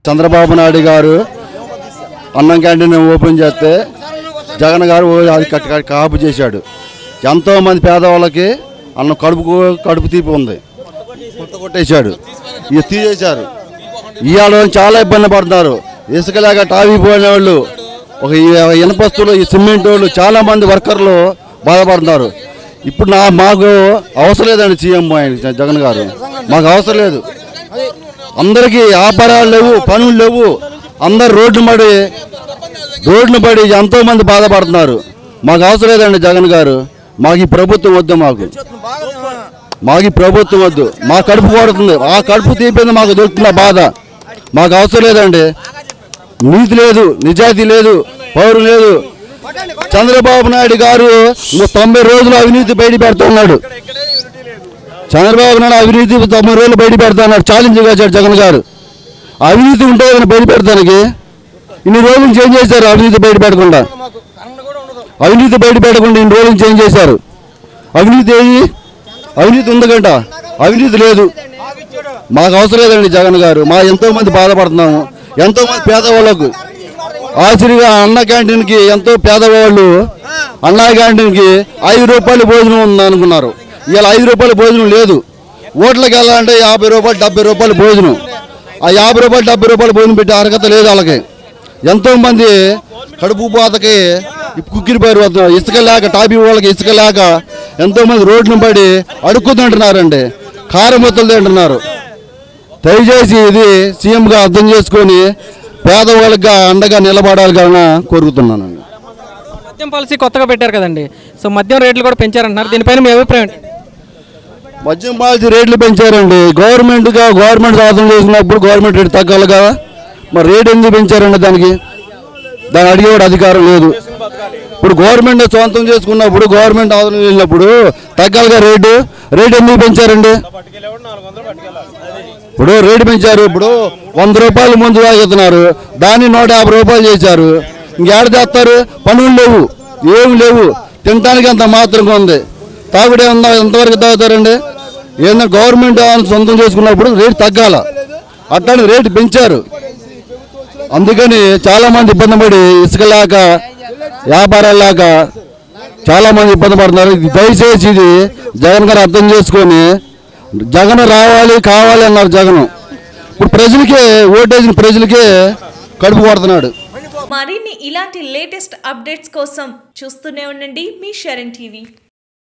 చంద్రబాబు నాయుడు గారు అన్నం canteen open చేస్తే జగన్ గారు ఓ అది కట్ కట్ కాపు చేశాడు ఎంతో మంది పేదవాళ్ళకి అన్నం కడుపు కడుపు తీపి ఉంది కొత్త కొట్టేశాడు ఇక తీసేశారు ఇవాళ చాలా ఇబ్బంది పడుతున్నారు ఇసుక లేక టావీ పోయిన వాళ్ళు ఒక ఈ ఇనపస్తులు ఈ సిమెంట్ వాళ్ళు చాలా మంది వర్కర్లు బాధపడుతున్నారు ఇప్పుడు నా మాకు అవసరం లేదండి సీఎం ఆయన జగన్ గారు మాకు అవసరం లేదు అందరికీ వ్యాపారాలు లేవు పనులు లేవు అందరు రోడ్లు పడి రోడ్లు పడి ఎంతో మంది బాధపడుతున్నారు మాకు అవసరం లేదండి జగన్ గారు మాకు ఈ ప్రభుత్వం వద్దు మాకు మాకు ఈ ప్రభుత్వం వద్దు మా కడుపు కొడుతుంది ఆ కడుపు తీపింది మాకు దొరుకుతున్న బాధ మాకు అవసరం లేదండి నీతి లేదు నిజాయితీ లేదు పౌరు లేదు చంద్రబాబు నాయుడు గారు ఇంకో తొంభై రోజులు అవినీతి బయట పెడుతున్నాడు చంద్రబాబు నాయుడు అవినీతి తొంభై రోజులు బయట పెడతాడు ఛాలెంజ్ కాచాడు జగన్ గారు అవినీతి ఉంటే ఏదైనా బయట పెడతానికి ఇన్ని రోజులు చేంజ్ చేశారు అవినీతి బయట పెట్టకుండా అవినీతి బయట పెట్టకుండా ఇన్ని రోజులు చేంజ్ చేశారు అవినీతి ఏది అవినీతి ఉందకంట అవినీతి లేదు మాకు అవసరం లేదండి జగన్ గారు మా ఎంతో మంది బాధపడుతున్నాము ఎంతో మంది పేదవాళ్ళకు ఆశ్చర్యగా అన్న క్యాంటీన్కి ఎంతో పేదవాళ్ళు అన్న క్యాంటీన్కి ఐదు రూపాయలు భోజనం ఉంది అనుకున్నారు ఇవాళ ఐదు రూపాయల భోజనం లేదు ఓట్లకి వెళ్ళాలంటే యాభై రూపాయలు డెబ్బై రూపాయలు భోజనం ఆ యాభై రూపాయలు డెబ్బై రూపాయలు భోజనం పెట్టే అర్హత లేదు వాళ్ళకి ఎంతో మంది కడుపు బాధకి కుక్కిరిపోయారు వస్తున్నారు. ఇసుక లేక టాపీ వాళ్ళకి ఇసుక లేక ఎంతో మంది రోడ్లను పడి అడుక్కు తింటున్నారండి కారమూతలు తింటున్నారు దయచేసి ఇది సీఎంగా అర్థం చేసుకొని పేదవాళ్ళకి అండగా నిలబడాలి కానీ కోరుకుతున్నానండి మద్యం పాలసీ కొత్తగా పెట్టారు కదండి సో మద్యం రేట్లు కూడా పెంచారంటున్నారు దీనిపైన మీ అభిప్రాయం ఏంటి మద్యం పాలసీ రేట్లు పెంచారండి గవర్నమెంట్గా గవర్నమెంట్ సాధన చేసినప్పుడు గవర్నమెంట్ రేటు తగ్గాలి కదా మరి రేట్ ఎందుకు పెంచారండి దానికి దాన్ని అడిగేవాడు అధికారం లేదు ఇప్పుడు గవర్నమెంట్ సొంతం చేసుకున్నప్పుడు గవర్నమెంట్ ఆదరణ వెళ్ళినప్పుడు తగ్గాలిగా రేటు రేట్ ఎందుకు పెంచారండి ఇప్పుడు రేటు పెంచారు ఇప్పుడు వంద రూపాయలు ముందు తాగుతున్నారు దాన్ని నూట యాభై రూపాయలు చేశారు ఇంకేడ తెస్తారు పనులు లేవు ఏమి లేవు తినడానికి అంత మాత్రంగా ఉంది తాగుడే ఉందా ఎంతవరకు తాగుతారండి ఏదైనా గవర్నమెంట్ ఏమైనా సొంతం చేసుకున్నప్పుడు రేటు తగ్గాల అట్లానే రేటు పెంచారు అందుకని చాలా మంది ఇబ్బంది పడి ఇసుక లేక వ్యాపారాలు లేక చాలా మంది ఇబ్బంది పడుతున్నారు ఇది దయచేసి ఇది జగన్ గారు అర్థం చేసుకొని జగన్ రావాలి కావాలి అన్నారు జగన్ ఇప్పుడు ప్రజలకే ఓటేసిన ప్రజలకే కడుపు కొడుతున్నాడు మరిన్ని ఇలాంటి లేటెస్ట్ అప్డేట్స్ కోసం చూస్తూనే ఉండండి మీ షరణ్ టీవీ